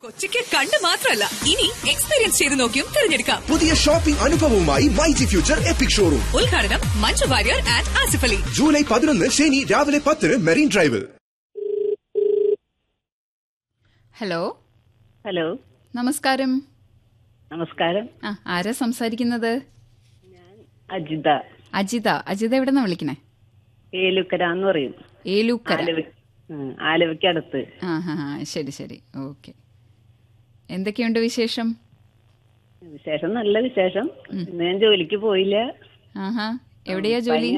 കൊച്ചിക്ക് കണ്ട് മാത്രമല്ല ഇനി എക്സ്പീരിയൻസ് ചെയ്ത് നോക്കിയും തിരഞ്ഞെടുക്കാം പുതിയ ഷോപ്പിംഗ് അനുഭവവുമായി Y G future epic showroom ഉദ്ഘാടനം മഞ്ജു വാര്യർ ആൻഡ് ആസിഫ് അലി ജൂലൈ പതിനൊന്ന് ശനി രാവിലെ പത്തിന് മെറീൻ ഡ്രൈവിൽ ഹലോ ഹലോ നമസ്കാരം നമസ്കാരം ആ ആരാ സംസാരിക്കുന്നത് അജിത അജിത അജിത എവിടെ നിന്നാ വിളിക്കണേ ഏലുക്കര എന്ന് പറയും ഏലൂക്കര ആലവി ഉം, ആലവിക്കടുത്ത് ആ ഹാ ഹാ ശരി ശരി ഓക്കെ എന്തൊക്കെയുണ്ട് വിശേഷം വിശേഷം നല്ല വിശേഷം ഇന്ന് ഞാൻ ജോലിക്ക് പോയില്ല ആഹാ എവിടെയാ ജോലി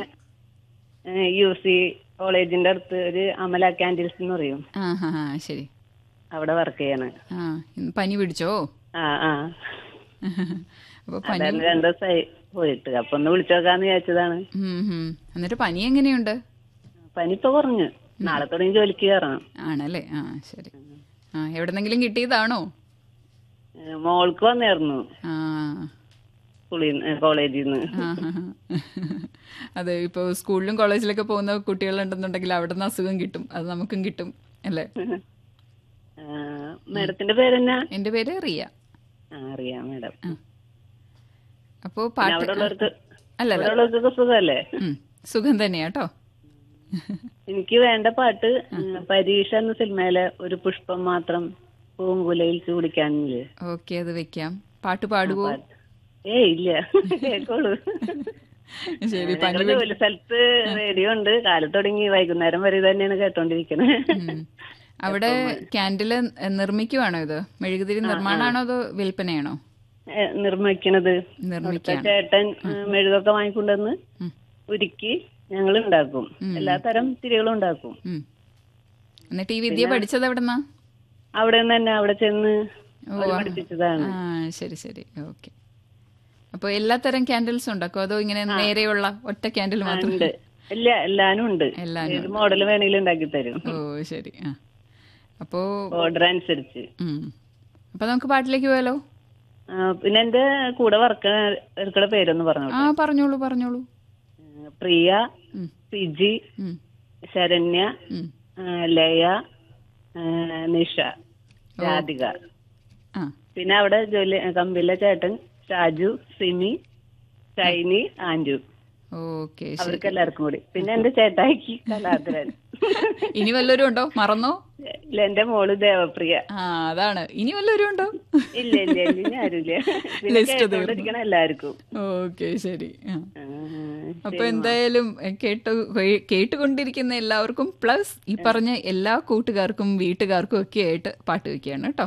യു സി കോളേജിന്റെ അടുത്ത് ഒരു അമല ക്യാൻഡിൽസ് എന്ന് പറയും ആ ഹാ ഹാ ശരി അവിടെ വർക്ക് ചെയ്യാണ് ആ ഇന്ന് പനി പിടിച്ചോ ആ ആ അപ്പൊ പനി അതാണ് രണ്ടു ദിവസമായി പോയിട്ട് അപ്പൊ ഒന്ന് വിളിച്ചു നോക്കാന്ന് വിചാരിച്ചതാണ് ഉം, ഉം. എന്നിട്ട് പനി എങ്ങനെയുണ്ട് പനി ഇപ്പൊ കുറഞ്ഞു നാളെ തുടങ്ങി ജോലിക്ക് കയറണം ആണല്ലേ ആ ശരി ആ എവിടെന്നെങ്കിലും കിട്ടിയതാണോ ഏ, മോൾക്ക് വന്നായിരുന്നു ആ സ്കൂളിൽ കോളേജിൽ നിന്ന് ആ, ഹാ, ഹാ. അതെ ഇപ്പോൾ സ്കൂളിലും കോളേജിലൊക്കെ പോകുന്ന കുട്ടികളുണ്ടെന്നുണ്ടെങ്കിൽ അവിടെ നിന്ന് അസുഖം കിട്ടും അത് നമുക്കും കിട്ടും അല്ലേ മാഡത്തിന്റെ പേരെന്നാ എന്റെ പേര് റിയ ആ, അറിയാം മാഡം അപ്പോ പിന്നെ പാട്ട് അവിടെ ഉള്ളവർക്ക് അല്ല അവിടെ ഉള്ളവർക്കൊക്കെ സുഖമല്ലേ ഉം, സുഖം തന്നെയാട്ടോ എനിക്ക് വേണ്ട പാട്ട് ഉം, പരീക്ഷ എന്ന സിനിമയിലെ ഒരു പുഷ്പം മാത്രം പൂങ്കുലയിൽ ചൂടിക്കാനില്ലേ ഓക്കെ അത് വെക്കാം പാട്ട് പാടുവോ ഏ ഇല്ല കേക്കോളൂ ശരി ഞങ്ങള് ജോലി സ്ഥലത്ത് റേഡിയോ ഉണ്ട് കാലത്ത് തുടങ്ങി വൈകുന്നേരം വരെ ഇത് തന്നെയാണ് കേട്ടോണ്ടിരിക്കണേ ഉം. അവിടെ ക്യാൻഡില് നിർമ്മിക്കുവാണോ ഇത് മെഴുകുതിരി നിർമ്മാണമാണോ അതോ വിൽപ്പനയാണോ ഏ, നിർമ്മിക്കണത് നിർമ്മിക്കാൻ അവിടുത്തെ ചേട്ടൻ ഉം, മെഴുകൊക്കെ വാങ്ങിക്കൊണ്ടുവന്ന് ഉം. ഉരുക്കി ഞങ്ങൾ ഉണ്ടാക്കും എല്ലാ തരം തിരികളും ഉണ്ടാക്കും ഉം. എന്നിട്ട് ഈ വിദ്യ പഠിച്ചത് എവിടെന്നാ അവിടെ നിന്ന് തന്നെ അവിടെ ചെന്ന് ഓ അവര് ആ. പഠിപ്പിച്ചതാണ് ആ ശരി ശരി ഓക്കെ അപ്പൊ എല്ലാ തരം ക്യാൻഡിൽസ് ഉണ്ടാക്കോ അതോ ഇങ്ങനെ നേരെയുള്ള ഒറ്റ ക്യാൻഡിൽ മാത്രം ഉണ്ട് ഇല്ല എല്ലാനും ഉണ്ട് എല്ലാനും ഏത് മോഡൽ വേണമെങ്കിലും ഉണ്ടാക്കി തരും ഓ ശരി ആ അപ്പോ ഓർഡർ അനുസരിച്ച് ഉം. അപ്പൊ നമുക്ക് പാട്ടിലേക്ക് പോയാലോ ആ, പിന്നെ എന്റെ കൂടെ വർക്ക് എടുക്കുന്ന പേരൊന്ന് പറഞ്ഞു ആ പറഞ്ഞോളൂ പറഞ്ഞോളൂ പ്രിയ ഉം. സിജി ഉം. ശരണ്യ ഉം. ആ, ലയ ആ, നിഷ രാധിക ആ പിന്നെ അവിടെ ജോലി കമ്പിലെ ചേട്ടൻ ഷാജു സിമി ഷൈനി ആൻജു ഓക്കെ ശരി അവർക്ക് എല്ലാവർക്കും കൂടി പിന്നെ എന്റെ ചേട്ടായിക്ക് കലാധരൻ ഇനി വല്ലവരും ഉണ്ടോ മറന്നോ ഇല്ല എന്റെ മോള് ദേവപ്രിയ ആ അതാണ് ഇനി വല്ലവരും ഉണ്ടോ ഇല്ല ഇല്ല ഇല്ല ഇനി ആരുമില്ല പിന്നെ List കേട്ടോണ്ടിരിക്കണ എല്ലാവർക്കും ഓക്കെ ശരി ആ ആ, അപ്പൊ എന്തായാലും എ, കേട്ടു കേ- കേട്ടുകൊണ്ടിരിക്കുന്ന എല്ലാവർക്കും പ്ലസ് ഈ പറഞ്ഞ എല്ലാ കൂട്ടുകാർക്കും വീട്ടുകാർക്കും ഒക്കെ ആയിട്ട് പാട്ട് വെക്കുകയാണ് കേട്ടോ